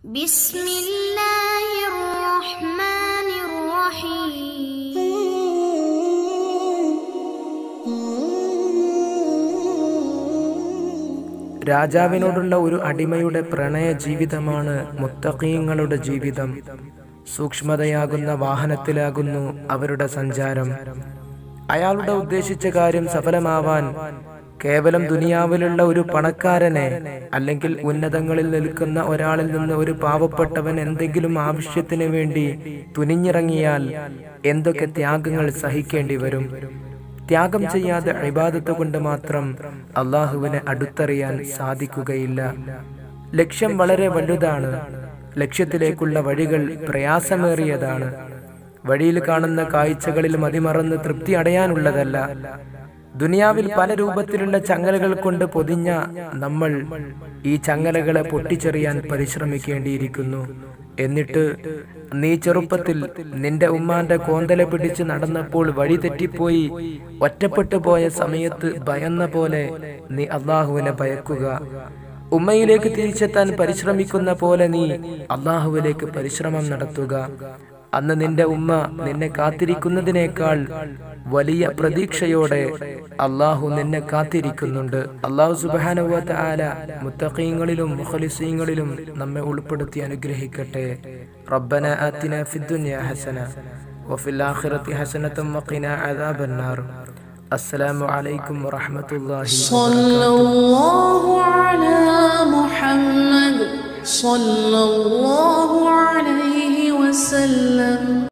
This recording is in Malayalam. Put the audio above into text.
بسم الله الرحمن الرحيم രാജാവിനോടുള്ള ഒരു അടിമയുടെ പ്രണയ ജീവിതമാണ് മുത്തഖീങ്ങളുടെ ജീവിതം സൂക്ഷ്മതയാകുന്ന വാഹനത്തിലാകുന്നു അവരുടെ സഞ്ചാരം അയാളുടെ ഉദ്ദേശിച്ച കാര്യം സഫലമാവാൻ കേവലം ദുനിയാവിലുള്ള ഒരു പണക്കാരനെ അല്ലെങ്കിൽ ഉന്നതങ്ങളിൽ നിൽക്കുന്ന ഒരാളിൽ നിന്ന് ഒരു പാവപ്പെട്ടവൻ എന്തെങ്കിലും ആവശ്യത്തിന് വേണ്ടി തുനിഞ്ഞിറങ്ങിയാൽ എന്തൊക്കെ ത്യാഗങ്ങൾ സഹിക്കേണ്ടി വരും ത്യാഗം ചെയ്യാതെ ഇബാദത്ത് കൊണ്ട് മാത്രം അള്ളാഹുവിനെ അടുത്തറിയാൻ സാധിക്കുകയില്ല ലക്ഷ്യം വളരെ വലുതാണ് ലക്ഷ്യത്തിലേക്കുള്ള വഴികൾ പ്രയാസമേറിയതാണ് വഴിയിൽ കാണുന്ന കാഴ്ചകളിൽ മതിമറന്ന് തൃപ്തി അടയാനുള്ളതല്ല ദുനിയാവിൽ പല രൂപത്തിലുള്ള ചങ്ങലകൾ കൊണ്ട് പൊതിഞ്ഞ നമ്മൾ ഈ ചങ്ങലകളെ പൊട്ടിച്ചെറിയാൻ പരിശ്രമിക്കേണ്ടിയിരിക്കുന്നു എന്നിട്ട് നീ ചെറുപ്പത്തിൽ നിന്റെ ഉമ്മാന്റെ കോന്തല പിടിച്ച് നടന്നപ്പോൾ വഴി തെറ്റിപ്പോയി ഒറ്റപ്പെട്ടു പോയ സമയത്ത് ഭയന്ന പോലെ നീ അള്ളാഹുവിനെ ഭയക്കുക ഉമ്മയിലേക്ക് തിരിച്ചെത്താൻ പരിശ്രമിക്കുന്ന പോലെ നീ അള്ളാഹുവിലേക്ക് പരിശ്രമം നടത്തുക അന്ന് നിന്റെ ഉമ്മ നിന്നെ കാത്തിരിക്കുന്നതിനേക്കാൾ വലിയ പ്രതീക്ഷയോടെ അള്ളാഹു നിന്നെ കാത്തിരിക്കുന്നുണ്ട് അള്ളാഹു സുബാനുവത്ത ആല മുത്തഖീങ്ങളിലും മുഖലിസീങ്ങളിലും നമ്മെ ഉൾപ്പെടുത്തി അനുഗ്രഹിക്കട്ടെ റബ്ബന ആത്തിന ഫിദ്ദുനിയ ഹസന وفي الآخرة حسنة وقنا عذاب النار السلام عليكم ورحمة الله صلى الله على محمد صلى الله عليه وسلم